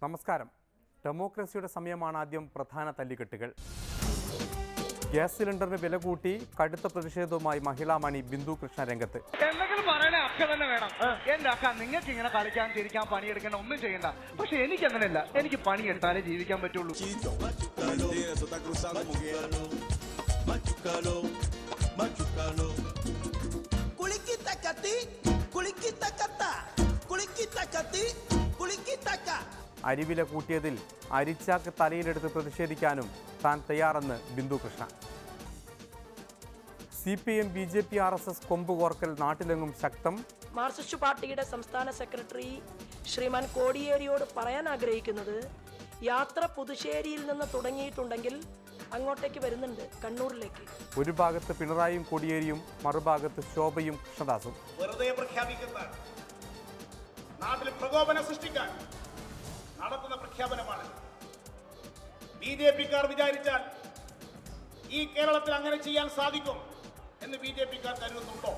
നമസ്കാരം ഡെമോക്രസിയുടെ സമയമാണ് ആദ്യം പ്രധാന തല്ലിക്കെട്ടുകൾ ഗ്യാസ് സിലിണ്ടറിന് വില കൂട്ടി കടുത്ത പ്രതിഷേധവുമായി മഹിളാമണി ബിന്ദു കൃഷ്ണ രംഗത്ത് എന്തെങ്കിലും പറയണേ അക്ക തന്നെ വേണം എന്റെ അക്ക നിങ്ങൾക്ക് ഇങ്ങനെ കളിക്കാൻ ചിരിക്കാൻ പണിയെടുക്കേണ്ട ഒന്നും ചെയ്യണ്ട പക്ഷെ എനിക്ക് അങ്ങനെയല്ല എനിക്ക് പണിയെടുത്താലേ ജീവിക്കാൻ പറ്റുള്ളൂ Eso está cruzando mujer. Machucalo, machucalo. Kulikita kati, kulikita kata, kulikita kati, kulikita ka. അരിവില കൂട്ടിയതിൽ അരിച്ചാക്ക് തലയിലെടുത്ത് പ്രതിഷേധിക്കാനും താൻ തയ്യാറെന്ന് Bindu Krishna C P M B J P R S S കൊമ്പ് കോർക്കൽ നാട്ടിലെങ്ങും ശക്തം മാർക്സിസ്റ്റ് പാർട്ടിയുടെ സംസ്ഥാന സെക്രട്ടറി ശ്രീമാൻ കോടിയേരിയോട് പറയാൻ ആഗ്രഹിക്കുന്നത് യാത്ര പുതുശ്ശേരിയിൽ നിന്ന് തുടങ്ങിയിട്ടുണ്ടെങ്കിൽ അങ്ങോട്ടേക്ക് വരുന്നുണ്ട് കണ്ണൂരിലേക്ക് ഒരു ഭാഗത്ത് പിണറായിയും കോടിയേരിയും മറുഭാഗത്ത് ശോഭയും കൃഷ്ണദാസും വെറുതെ പ്രഖ്യാപിക്കുന്ന നാട്ടിൽ പ്രകോപനം സൃഷ്ടിക്കാൻ നടത്തുന്ന പ്രഖ്യാപനമാണ് ബി ജെ പിക്കാർ വിചാരിച്ചാൽ ഈ കേരളത്തിൽ അങ്ങനെ ചെയ്യാൻ സാധിക്കും എന്ന് ബി ജെ പിക്കാർ കരുതുന്നുണ്ടോ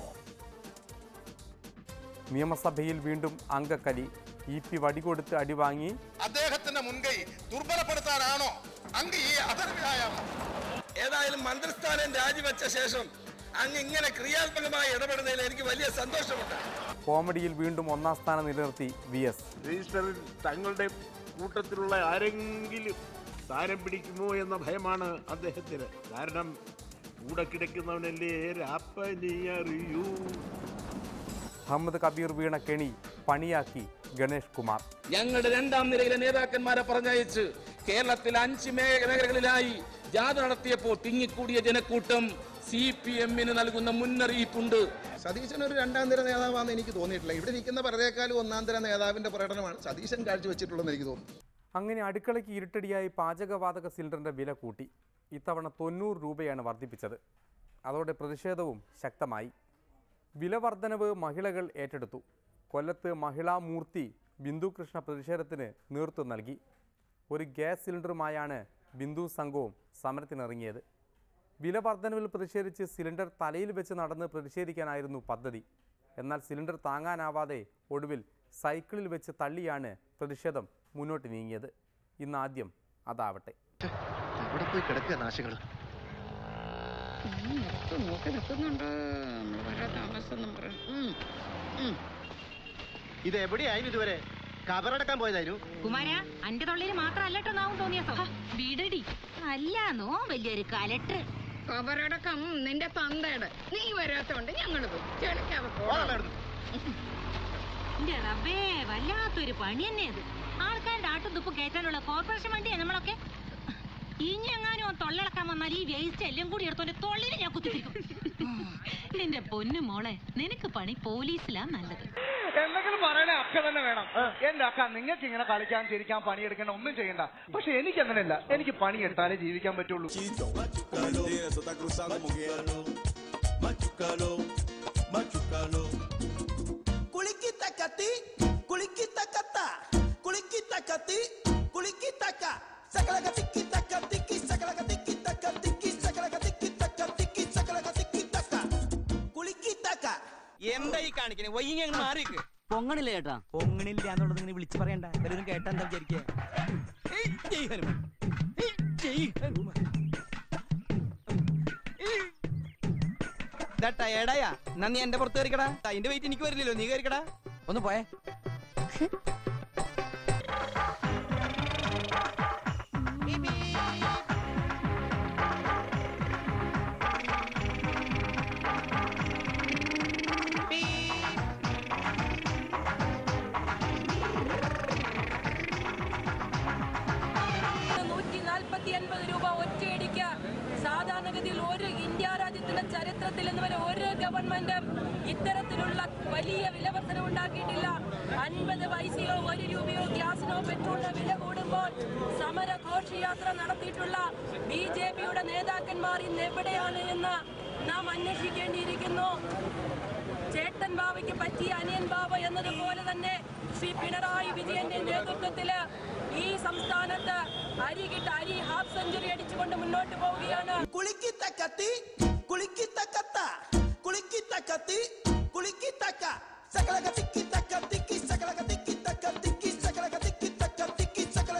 നിയമസഭയിൽ വീണ്ടും അംഗക്കലി ഇ പി വടികൊടുത്ത് അടിവാങ്ങി അദ്ദേഹത്തിന്റെ മുൻകൈ ദുർബലപ്പെടുത്താനാണോ അങ്ങ് ഈ അധർവ്യായാമം ഏതായാലും മന്ത്രിസ്ഥാനം രാജിവെച്ച ശേഷം അങ്ങ് ഇങ്ങനെ ക്രിയാത്മകമായി ഇടപെടുന്നതിൽ എനിക്ക് വലിയ സന്തോഷമുണ്ട് കോമഡിയിൽ വീണ്ടും ഒന്നാം സ്ഥാനം നിലനിർത്തി വി എസ് രജിസ്റ്ററിൽ തങ്ങളുടെ കൂട്ടത്തിലുള്ള ആരെങ്കിലും സ്ഥാനം പിടിക്കുമോ എന്ന ഭയമാണ് അദ്ദേഹത്തിന് കാരണം കൂടെ കിടക്കുന്നവനല്ലേ രാപ്പനി അറിയൂ അഹമ്മദ് കബീർ വീണ കെണി പണിയാക്കി ഗണേഷ് കുമാർ ഞങ്ങളുടെ രണ്ടാം നിരയിലെ നേതാക്കന്മാരെ പറഞ്ഞയച്ച് കേരളത്തിൽ അഞ്ച് മേ- മേഖലകളിലായി ജാഥ നടത്തിയപ്പോൾ തിങ്ങിക്കൂടിയ ജനക്കൂട്ടം സി പി എമ്മിന് നൽകുന്ന മുന്നറിയിപ്പുണ്ട് സതീശൻ ഒരു രണ്ടാം നിര നേതാവാണെന്ന് എനിക്ക് തോന്നിയിട്ടില്ല ഇവിടെ നിൽക്കുന്ന പലരേക്കാളും ഒന്നാം തര നേതാവിന്റെ പ്രകടനമാണ് സതീശൻ കാഴ്ചവെച്ചിട്ടുള്ളതെന്ന് എനിക്ക് തോന്നുന്നു അങ്ങനെ അടുക്കളയ്ക്ക് ഇരുട്ടടിയായി പാചകവാതക സിലിണ്ടറിന്റെ വില കൂട്ടി ഇത്തവണ തൊണ്ണൂറ് രൂപയാണ് വർദ്ധിപ്പിച്ചത് അതോടെ പ്രതിഷേധവും ശക്തമായി വില വർധനവ് മഹിളകൾ ഏറ്റെടുത്തു കൊല്ലത്ത് മഹിളാ മൂർത്തി ബിന്ദു കൃഷ്ണ പ്രതിഷേധത്തിന് നേതൃത്വം നൽകി ഒരു ഗ്യാസ് സിലിണ്ടറുമായാണ് ബിന്ദു സംഘവും സമരത്തിനിറങ്ങിയത് വില വർധനവിൽ പ്രതിഷേധിച്ച് സിലിണ്ടർ തലയിൽ വെച്ച് നടന്ന് പ്രതിഷേധിക്കാനായിരുന്നു പദ്ധതി എന്നാൽ സിലിണ്ടർ താങ്ങാനാവാതെ ഒടുവിൽ സൈക്കിളിൽ വെച്ച് തള്ളിയാണ് പ്രതിഷേധം മുന്നോട്ട് നീങ്ങിയത് ഇന്നാദ്യം അതാവട്ടെ അവിടെ പോയി കിടക്കുക നാശങ്ങൾ നോക്കി നിൽക്കുന്നുണ്ട് നമ്മൾ വരാൻ താമസം എന്ന് പറയും ഇത് എവിടെയായിരുന്നു ഇതുവരെ കബറടക്കാൻ പോയതായിരുന്നു കുമാര അന്റെ തൊള്ളിയിൽ മാത്രല്ലട്ടോ നാവും തോന്നിയ വീടടി അല്ലാന്നോ വലിയൊരു കലട്ട് കബറടക്കം നിന്റെ തന്തയുടെ നീ വരാത്തോണ്ട് ഞങ്ങൾ പോയി ചെളിക്കാതെ എന്റെ റബ്ബേ വല്ലാത്തൊരു പണി തന്നെ അത് ആൾക്കാരുടെ ആട്ടും തുപ്പ് കയറ്റാനുള്ള കോർപ്പറേഷൻ വണ്ടിയാ നമ്മളൊക്കെ ഇനി എങ്ങാനും തൊള്ളടക്കാൻ വന്നാൽ ഈ വേസ്റ്റ് എല്ലാം കൂടി എടുത്തോണ്ട് തൊള്ളിൽ ഞാൻ കുത്തിത്തിരിക്കും നിന്റെ പൊന്നു മോളെ നിനക്ക് പണി പോലീസിലാ നല്ലത് എന്തെങ്കിലും പറയണേ അക്ക തന്നെ വേണം എന്റെ അക്ക നിങ്ങൾക്ക് ഇങ്ങനെ കളിക്കാൻ ചിരിക്കാൻ പണിയെടുക്കേണ്ട ഒന്നും ചെയ്യണ്ട പക്ഷെ എനിക്ക് അങ്ങനെയല്ല എനിക്ക് പണിയെടുത്താലേ ജീവിക്കാൻ പറ്റുള്ളൂ Eso está cruzando mujer. Machucalo, machucalo. Kulikita kati, kulikita kata, kulikita kati, kulikita ka. Sakalaga tiki taka tiki, sakalaga tiki taka tiki, sakalaga tiki taka tiki, sakalaga tiki taka. Kulikita ka. എന്താ ഈ കാണിക്കണേ വൈകി അങ്ങ് മാറിക്ക് പൊങ്ങണില്ല ചേട്ടാ പൊങ്ങണില്ല എന്നുള്ളത് ഇങ്ങനെ വിളിച്ചു പറയണ്ട എല്ലാവരും കേട്ടാ എന്താ വിചാരിക്കുക ടയേർഡായാ എന്നാ നീ എന്റെ പുറത്ത് കയറിക്കടാ അതിന്റെ വെയിറ്റ് എനിക്ക് വരില്ലല്ലോ നീ കയറിക്കടാ ഒന്ന് പോയേ നൂറ്റി നാൽപ്പത്തി അൻപത് രൂപ ഒറ്റയടിക്ക് സാധാരണഗതിയിൽ ഒരു ഇന്ത്യ രാജ്യത്തിന്റെ ചരിത്രത്തിൽ ഇന്ന് വരെ ഒരു ഗവൺമെന്റും ഇത്തരത്തിലുള്ള വലിയ വിലവർധന ഉണ്ടാക്കിയിട്ടില്ല അൻപത് പൈസയോ ഒരു രൂപയോ ഗ്യാസിനോ പെട്രോളിനോ വില കൂടുമ്പോൾ സമര ഘോഷയാത്ര നടത്തിയിട്ടുള്ള ബി ജെ പിയുടെ നേതാക്കന്മാർ ഇന്ന് എവിടെയാണ് എന്ന് നാം അന്വേഷിക്കേണ്ടിയിരിക്കുന്നു ചേട്ടൻ ബാവയ്ക്ക് പറ്റിയ അനിയൻ ബാവ എന്നതുപോലെ തന്നെ ശ്രീ പിണറായി വിജയന്റെ നേതൃത്വത്തില് ഈ സംസ്ഥാനത്ത് അരികിട്ട് അരി ഹാഫ് സെഞ്ചുറി അടിച്ചുകൊണ്ട് മുന്നോട്ട് പോവുകയാണ് Kulikita kati, kulikita kata, kulikita kati, kulikita ka. Sakalaga tiki taka tiki, sakalaga tiki taka tiki, sakalaga tiki taka tiki, sakalaga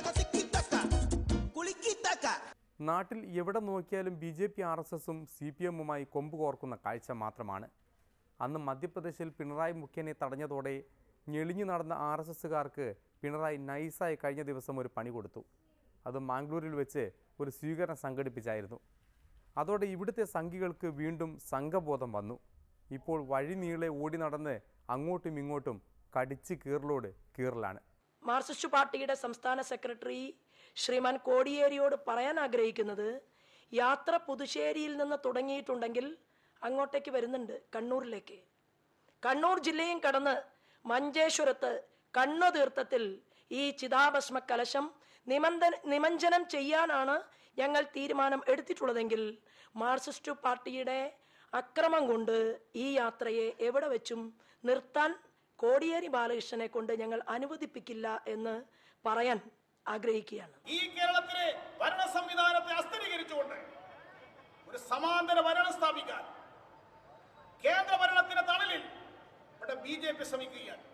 നാട്ടിൽ എവിടെ നോക്കിയാലും B J P R S എസും സി പി എമ്മുമായി കൊമ്പ് കോർക്കുന്ന കാഴ്ച മാത്രമാണ് അന്ന് മധ്യപ്രദേശിൽ പിണറായി മുഖ്യനെ തടഞ്ഞതോടെ ഞെളിഞ്ഞു നടന്ന ആർ എസ് എസുകാർക്ക് പിണറായി നൈസായി കഴിഞ്ഞ ദിവസം ഒരു പണി കൊടുത്തു അത് മാംഗ്ലൂരിൽ വെച്ച് ഒരു സ്വീകരണം സംഘടിപ്പിച്ചായിരുന്നു അതോടെ ഇവിടുത്തെ സംഘികൾക്ക് വീണ്ടും സംഘബോധം വന്നു ഇപ്പോൾ വഴി നീളെ ഓടി നടന്ന് അങ്ങോട്ടും ഇങ്ങോട്ടും കടിച്ച് കീറലോട് കീറലാണ് മാർക്സിസ്റ്റ് പാർട്ടിയുടെ സംസ്ഥാന സെക്രട്ടറി ശ്രീമാൻ കോടിയേരിയോട് പറയാൻ ആഗ്രഹിക്കുന്നത് യാത്ര പുതുശ്ശേരിയിൽ നിന്ന് തുടങ്ങിയിട്ടുണ്ടെങ്കിൽ അങ്ങോട്ടേക്ക് വരുന്നുണ്ട് കണ്ണൂരിലേക്ക് കണ്ണൂർ ജില്ലയും കടന്ന് മഞ്ചേശ്വരത്ത് കണ്ണുതീർത്ഥത്തിൽ ഈ ചിതാഭസ്മ കലശം നിമന്ത നിമഞ്ജനം ചെയ്യാനാണ് ഞങ്ങൾ തീരുമാനം എടുത്തിട്ടുള്ളതെങ്കിൽ മാർക്സിസ്റ്റ് പാർട്ടിയുടെ അക്രമം കൊണ്ട് ഈ യാത്രയെ എവിടെ വെച്ചും നിർത്താൻ കോടിയേരി ബാലകൃഷ്ണനെ കൊണ്ട് ഞങ്ങൾ അനുവദിപ്പിക്കില്ല എന്ന് പറയാൻ ആഗ്രഹിക്കുകയാണ് ഈ കേരളത്തിലെ ഭരണ സംവിധാനത്തെ അസ്ഥിരീകരിച്ചുകൊണ്ട് ഒരു സമാന്തര ഭരണം സ്ഥാപിക്കാൻ കേന്ദ്ര ഭരണത്തിന്റെ തണലിൽ ഇവിടെ ബി ജെ പി ശ്രമിക്കുകയാണ്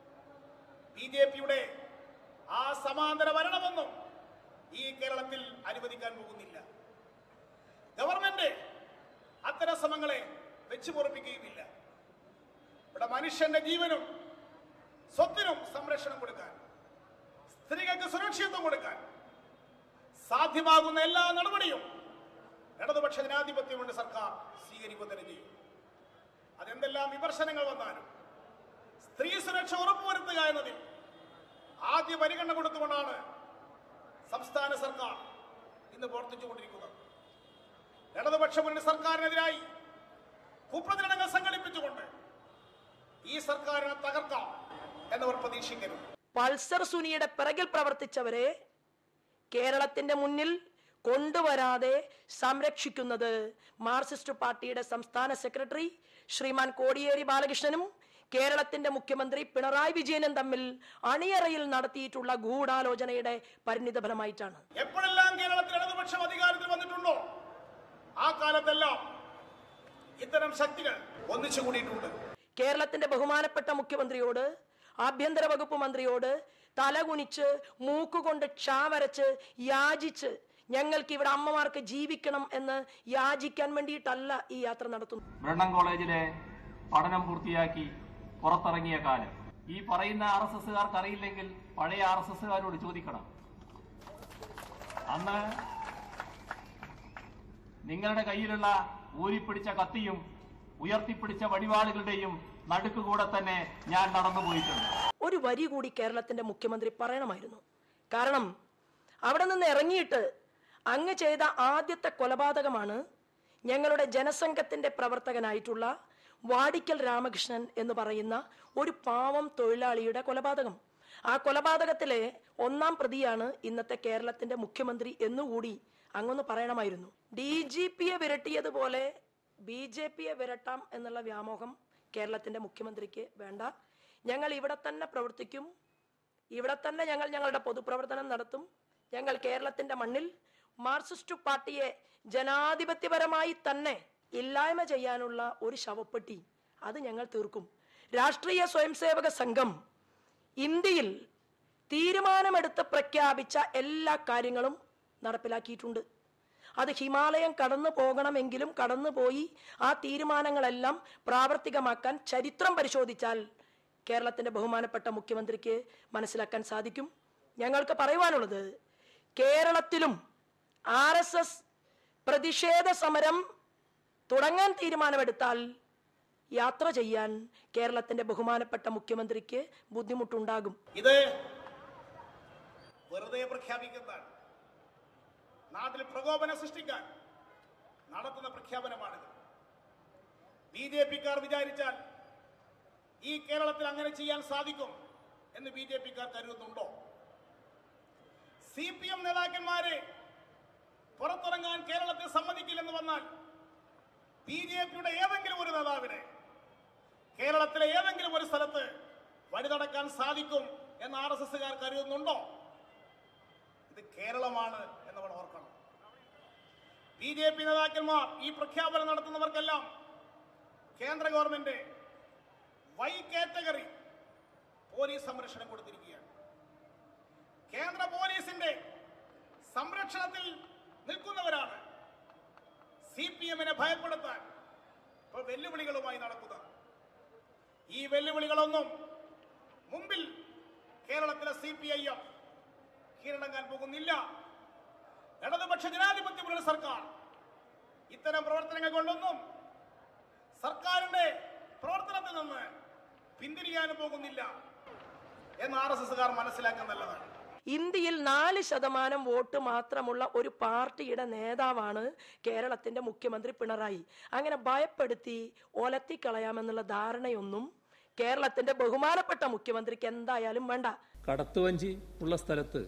ബി ജെ പിയുടെ ആ സമാന്തര ഭരണമൊന്നും ഈ കേരളത്തിൽ അനുവദിക്കാൻ പോകുന്നില്ല ഗവൺമെന്റ് അത്തരം ശ്രമങ്ങളെ വെച്ചു പൊറപ്പിക്കുകയുമില്ല ഇവിടെ മനുഷ്യന്റെ ജീവനും സ്വത്തിനും സംരക്ഷണം കൊടുക്കാൻ സ്ത്രീകൾക്ക് സുരക്ഷിതത്വം കൊടുക്കാൻ സാധ്യമാകുന്ന എല്ലാ നടപടിയും ഇടതുപക്ഷ ജനാധിപത്യമുണ്ട് സർക്കാർ സ്വീകരിക്കുക തന്നെ ചെയ്യും അതെന്തെല്ലാം വിമർശനങ്ങൾ വന്നാലും സ്ത്രീ സുരക്ഷ ഉറപ്പുവരുത്തുക എന്നതിൽ ആദ്യ പരിഗണന കൊടുത്തുകൊണ്ടാണ് സംസ്ഥാന സർക്കാർ ഇന്ന് പ്രവർത്തിച്ചുകൊണ്ടിരിക്കുന്നത് ഇടതുപക്ഷ മുന്നണി സർക്കാരിനെതിരായി കുപ്രചരണങ്ങൾ സംഘടിപ്പിച്ചുകൊണ്ട് ഈ സർക്കാരിനെ തകർക്കാം എന്നവർ പ്രതീക്ഷിക്കരുത് പൾസർ സുനിയുടെ പിറകിൽ പ്രവർത്തിച്ചവരെ കേരളത്തിന്റെ മുന്നിൽ കൊണ്ടുവരാതെ സംരക്ഷിക്കുന്നത് മാർക്സിസ്റ്റ് പാർട്ടിയുടെ സംസ്ഥാന സെക്രട്ടറി ശ്രീമാൻ കോടിയേരി ബാലകൃഷ്ണനും കേരളത്തിന്റെ മുഖ്യമന്ത്രി പിണറായി വിജയനും തമ്മിൽ അണിയറയിൽ നടത്തിയിട്ടുള്ള ഗൂഢാലോചനയുടെ പരിണിത ഫലമായിട്ടാണ് എപ്പോഴെല്ലാം കേരളത്തിൽ ഇടതുപക്ഷം അധികാരത്തിൽ വന്നിട്ടുണ്ടോ ആ കാലത്തെല്ലാം ഇത്തരം ശക്തികൾ ഒന്നിച്ചു കൂടിയിട്ടുണ്ട് കേരളത്തിന്റെ ബഹുമാനപ്പെട്ട മുഖ്യമന്ത്രിയോട് ആഭ്യന്തര വകുപ്പ് മന്ത്രിയോട് തലകുനിച്ച് മൂക്കുകൊണ്ട് ക്ഷാവരച്ച് യാചിച്ച് ഞങ്ങൾക്ക് ഇവിടെ അമ്മമാർക്ക് ജീവിക്കണം എന്ന് യാചിക്കാൻ വേണ്ടിയിട്ടല്ല ഈ യാത്ര നടത്തുന്നത് ബ്രണ്ണൻ കോളേജിലെ പഠനം പൂർത്തിയാക്കി പുറത്തിറങ്ങിയ കാലം ഈ പറയുന്ന ആർ എസ് എസുകാർക്ക് അറിയില്ലെങ്കിൽ പഴയ ആർ എസ് എസുകാരോട് ചോദിക്കണം അന്ന് നിങ്ങളുടെ കയ്യിലുള്ള ഊരിപ്പിടിച്ച കത്തിയും ഉയർത്തിപ്പിടിച്ച വടിവാളുകളുടെയും നടുക്കുകൂടെ തന്നെ ഞാൻ നടന്നു പോയിട്ടുണ്ട് ഒരു വരി കൂടി കേരളത്തിന്റെ മുഖ്യമന്ത്രി പറയണമായിരുന്നു കാരണം അവിടെ നിന്ന് ഇറങ്ങിയിട്ട് അങ്ങ് ചെയ്ത ആദ്യത്തെ കൊലപാതകമാണ് ഞങ്ങളുടെ ജനസംഘത്തിന്റെ പ്രവർത്തകനായിട്ടുള്ള വാടിക്കൽ രാമകൃഷ്ണൻ എന്ന് പറയുന്ന ഒരു പാവം തൊഴിലാളിയുടെ കൊലപാതകം ആ കൊലപാതകത്തിലെ ഒന്നാം പ്രതിയാണ് ഇന്നത്തെ കേരളത്തിന്റെ മുഖ്യമന്ത്രി എന്നുകൂടി അങ്ങൊന്ന് പറയണമായിരുന്നു ഡി ജി പിയെ വിരട്ടിയതുപോലെ ബി ജെ പിയെ വിരട്ടാം എന്നുള്ള വ്യാമോഹം കേരളത്തിന്റെ മുഖ്യമന്ത്രിക്ക് വേണ്ട ഞങ്ങൾ ഇവിടെ തന്നെ പ്രവർത്തിക്കും ഇവിടെ തന്നെ ഞങ്ങൾ ഞങ്ങളുടെ പൊതുപ്രവർത്തനം നടത്തും ഞങ്ങൾ കേരളത്തിന്റെ മണ്ണിൽ മാർക്സിസ്റ്റ് പാർട്ടിയെ ജനാധിപത്യപരമായി തന്നെ ഇല്ലായ്മ ചെയ്യാനുള്ള ഒരു ശവപ്പെട്ടി അത് ഞങ്ങൾ തീർക്കും രാഷ്ട്രീയ സ്വയംസേവക സംഘം ഇന്ത്യയിൽ തീരുമാനമെടുത്ത് പ്രഖ്യാപിച്ച എല്ലാ കാര്യങ്ങളും നടപ്പിലാക്കിയിട്ടുണ്ട് അത് ഹിമാലയം കടന്നു പോകണമെങ്കിലും കടന്നുപോയി ആ തീരുമാനങ്ങളെല്ലാം പ്രാവർത്തികമാക്കാൻ ചരിത്രം പരിശോധിച്ചാൽ കേരളത്തിന്റെ ബഹുമാനപ്പെട്ട മുഖ്യമന്ത്രിക്ക് മനസ്സിലാക്കാൻ സാധിക്കും ഞങ്ങൾക്ക് പറയുവാനുള്ളത് കേരളത്തിലും ആർ എസ് എസ് പ്രതിഷേധ സമരം തുടങ്ങാൻ തീരുമാനമെടുത്താൽ യാത്ര ചെയ്യാൻ കേരളത്തിന്റെ ബഹുമാനപ്പെട്ട മുഖ്യമന്ത്രിക്ക് ബുദ്ധിമുട്ടുണ്ടാകും ഇത് വെറുതെ പ്രഖ്യാപിക്കുന്നതാണ് നാട്ടിൽ പ്രകോപനം സൃഷ്ടിക്കാൻ നടത്തുന്ന പ്രഖ്യാപനമാണിത് ബി ജെ പിക്കാർ വിചാരിച്ചാൽ ഈ കേരളത്തിൽ അങ്ങനെ ചെയ്യാൻ സാധിക്കും എന്ന് ബി ജെ പിക്കാർ കരുതുന്നുണ്ടോ സി പി എം നേതാക്കന്മാരെ പുറത്തിറങ്ങാൻ കേരളത്തിൽ സമ്മതിക്കില്ലെന്ന് വന്നാൽ ബി ജെ പിയുടെ ഏതെങ്കിലും ഒരു നേതാവിനെ കേരളത്തിലെ ഏതെങ്കിലും ഒരു സ്ഥലത്ത് വഴി നടക്കാൻ സാധിക്കും എന്ന് ആർ എസ് എസുകാർ കരുതുന്നുണ്ടോ ഇത് കേരളമാണ് എന്ന് നമ്മൾ ഓർക്കണം ബി ജെ പി നേതാക്കന്മാർ ഈ പ്രഖ്യാപനം നടത്തുന്നവർക്കെല്ലാം കേന്ദ്ര ഗവൺമെന്റ് വൈ കാറ്റഗറി പോലീസ് സംരക്ഷണം കൊടുത്തിരിക്കുകയാണ് കേന്ദ്ര പോലീസിന്റെ സംരക്ഷണത്തിൽ നിൽക്കുന്നവരാണ് സി പി എമ്മിനെ ഭയപ്പെടുത്താൻ ഇപ്പോൾ വെല്ലുവിളികളുമായി നടക്കുക ഈ വെല്ലുവിളികളൊന്നും മുമ്പിൽ കേരളത്തിലെ സി പി ഐ എം കീഴടങ്ങാൻ പോകുന്നില്ല ഇടതുപക്ഷ ജനാധിപത്യ മുന്നണി സർക്കാർ ഇത്തരം പ്രവർത്തനങ്ങൾ കൊണ്ടൊന്നും സർക്കാരിന്റെ പ്രവർത്തനത്തിൽ നിന്ന് പിന്തിരിയാനും പോകുന്നില്ല എന്ന് ആർ എസ് എസുകാർ മനസ്സിലാക്കാൻ നല്ലതാണ് ഇന്ത്യയിൽ നാല് ശതമാനം വോട്ട് മാത്രമുള്ള ഒരു പാർട്ടിയുടെ നേതാവാണ് കേരളത്തിന്റെ മുഖ്യമന്ത്രി പിണറായി അങ്ങനെ ഭയപ്പെടുത്തി ഒലത്തിക്കളയാമെന്നുള്ള ധാരണയൊന്നും കേരളത്തിന്റെ ബഹുമാനപ്പെട്ട മുഖ്യമന്ത്രിക്ക് എന്തായാലും വേണ്ട കടത്തുവഞ്ചി ഉള്ള സ്ഥലത്ത്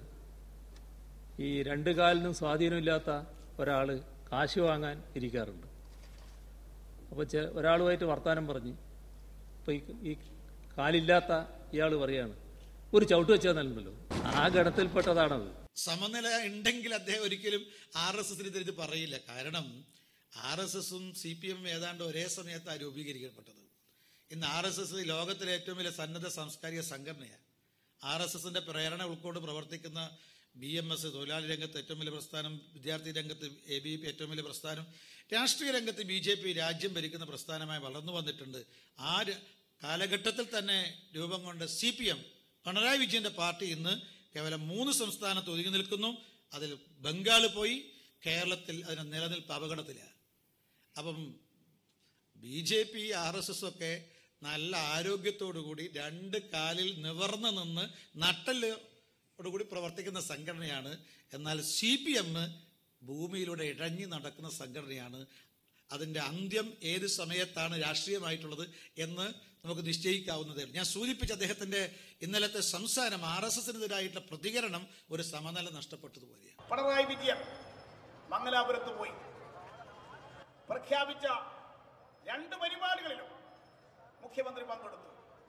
ഈ രണ്ട് കാലിനും സ്വാധീനമില്ലാത്ത ഒരാൾ കാശ് വാങ്ങാൻ ഇരിക്കാറുണ്ട് അപ്പോൾ ചെ ഒരാളുമായിട്ട് വർത്തമാനം പറഞ്ഞ് അപ്പോൾ ഈ ഈ കാലില്ലാത്ത ഇയാൾ പറയാണ് ഒരു ചവിട്ട് വെച്ചാൽ നല്ലല്ലോ ആ ഗണത്തിൽപ്പെട്ടതാണത് സമനില ഉണ്ടെങ്കിൽ അദ്ദേഹം ഒരിക്കലും ആർ എസ് എസിന് ഇത് പറയില്ല കാരണം ആർ എസ് എസും സി പി എമ്മും ഏതാണ്ട് ഒരേ സമയത്താണ് രൂപീകരിക്കപ്പെട്ടത് ഇന്ന് ആർ എസ് എസ് ലോകത്തിലെ ഏറ്റവും വലിയ സന്നദ്ധ സാംസ്കാരിക സംഘടനയാണ് ആർ എസ് എസിന്റെ പ്രേരണ ഉൾക്കൊണ്ട് പ്രവർത്തിക്കുന്ന ബി എം എസ് തൊഴിലാളി രംഗത്ത് ഏറ്റവും വലിയ പ്രസ്ഥാനം വിദ്യാർത്ഥി രംഗത്ത് എ ബി പി ഏറ്റവും വലിയ പ്രസ്ഥാനം രാഷ്ട്രീയ രംഗത്ത് ബി ജെ പി രാജ്യം ഭരിക്കുന്ന പ്രസ്ഥാനമായി വളർന്നു വന്നിട്ടുണ്ട് ആ ര- കാലഘട്ടത്തിൽ തന്നെ രൂപം കൊണ്ട് സി പി എം പിണറായി വിജയന്റെ പാർട്ടി ഇന്ന് കേവലം മൂന്ന് സംസ്ഥാനത്ത് ഒതുങ്ങി നിൽക്കുന്നു അതിൽ ബംഗാൾ പോയി കേരളത്തിൽ അതിന് നിലനിൽപ്പ് അപകടത്തിലാണ് അപ്പം B J P R S S ഒക്കെ നല്ല ആരോഗ്യത്തോടു കൂടി രണ്ട് കാലിൽ നിവർന്നു നിന്ന് നട്ടലോടുകൂടി പ്രവർത്തിക്കുന്ന സംഘടനയാണ് എന്നാൽ സി പി എം ഭൂമിയിലൂടെ ഇഴഞ്ഞു നടക്കുന്ന സംഘടനയാണ് അതിന്റെ അന്ത്യം ഏത് സമയത്താണ് രാഷ്ട്രീയമായിട്ടുള്ളത് എന്ന് നമുക്ക് നിശ്ചയിക്കാവുന്നതേ ഉള്ളൂ ഞാൻ സൂചിപ്പിച്ച അദ്ദേഹത്തിന്റെ ഇന്നലത്തെ സംസാരം ആർ എസ് എസിനെതിരായിട്ടുള്ള പ്രതികരണം ഒരു സമനില നഷ്ടപ്പെട്ടതുപോലെയാണ് പിണറായി വിജയൻ മംഗലാപുരത്ത് പോയി പ്രഖ്യാപിച്ച രണ്ട് പരിപാടികളിലും മുഖ്യമന്ത്രി പങ്കെടുത്തു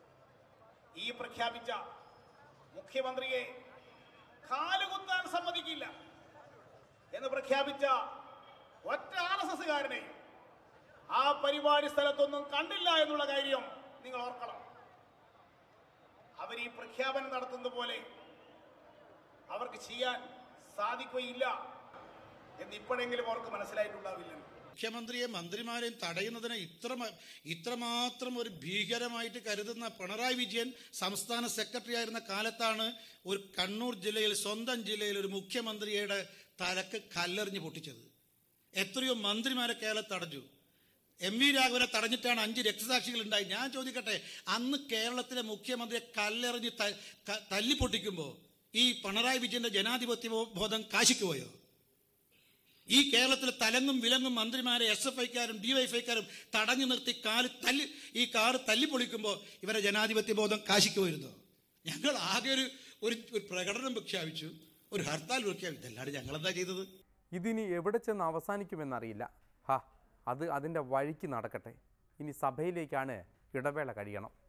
ഈ പ്രഖ്യാപിച്ച മുഖ്യമന്ത്രിയെ കാലുകുത്താൻ സമ്മതിക്കില്ല എന്ന് പ്രഖ്യാപിച്ച ഒറ്റ ആർ എസ് എസുകാരനെയും ആ പരിപാടി സ്ഥലത്തൊന്നും കണ്ടില്ല എന്നുള്ള കാര്യം നിങ്ങൾ ഓർക്കണം അവർ ഈ പ്രഖ്യാപനം നടത്തുന്നത് പോലെ അവർക്ക് ചെയ്യാൻ സാധിക്കുകയില്ല എന്ന് ഇപ്പോഴെങ്കിലും അവർക്ക് മനസ്സിലായിട്ടുണ്ടാവില്ല മുഖ്യമന്ത്രിയെ മന്ത്രിമാരെയും തടയുന്നതിനെ ഇത്ര മ- ഇത്രമാത്രം ഒരു ഭീകരമായിട്ട് കരുതുന്ന പിണറായി വിജയൻ സംസ്ഥാന സെക്രട്ടറി ആയിരുന്ന കാലത്താണ് ഒരു കണ്ണൂർ ജില്ലയിൽ സ്വന്തം ജില്ലയിൽ ഒരു മുഖ്യമന്ത്രിയുടെ തലക്ക് കല്ലെറിഞ്ഞ് പൊട്ടിച്ചത് എത്രയോ മന്ത്രിമാരെ കേരളത്തിൽ തടഞ്ഞു എം വി രാഘവനെ തടഞ്ഞിട്ടാണ് അഞ്ച് രക്തസാക്ഷികൾ ഉണ്ടായി ഞാൻ ചോദിക്കട്ടെ അന്ന് കേരളത്തിലെ മുഖ്യമന്ത്രിയെ കല്ലെറിഞ്ഞ് ത- ക- തല്ലി പൊട്ടിക്കുമ്പോൾ ഈ പിണറായി വിജയന്റെ ജനാധിപത്യ ബോധം കാശിക്ക് പോയോ ഈ കേരളത്തിലെ തലങ്ങും വിലങ്ങും മന്ത്രിമാരെ എസ് എഫ് ഐക്കാരും ഡിവൈഎഫ്ഐക്കാരും തടഞ്ഞു നിർത്തി കാല് തല്ലി ഈ കാറ് തല്ലിപ്പൊളിക്കുമ്പോൾ ഇവരെ ജനാധിപത്യ ബോധം കാശിക്ക് പോയിരുന്നോ ഞങ്ങൾ ആകെ ഒരു ഒരു ഒരു പ്രകടനം പ്രഖ്യാപിച്ചു ഒരു ഹർത്താൽ പ്രഖ്യാപിച്ചു അല്ലാണ്ട് ഞങ്ങൾ എന്താ ചെയ്തത് ഇതിനി എവിടെ ചെന്ന് അവസാനിക്കുമെന്നറിയില്ല ഹാ അത് അതിൻ്റെ വഴിക്ക് നടക്കട്ടെ ഇനി സഭയിലേക്കാണ് ഇടവേള കഴിയണം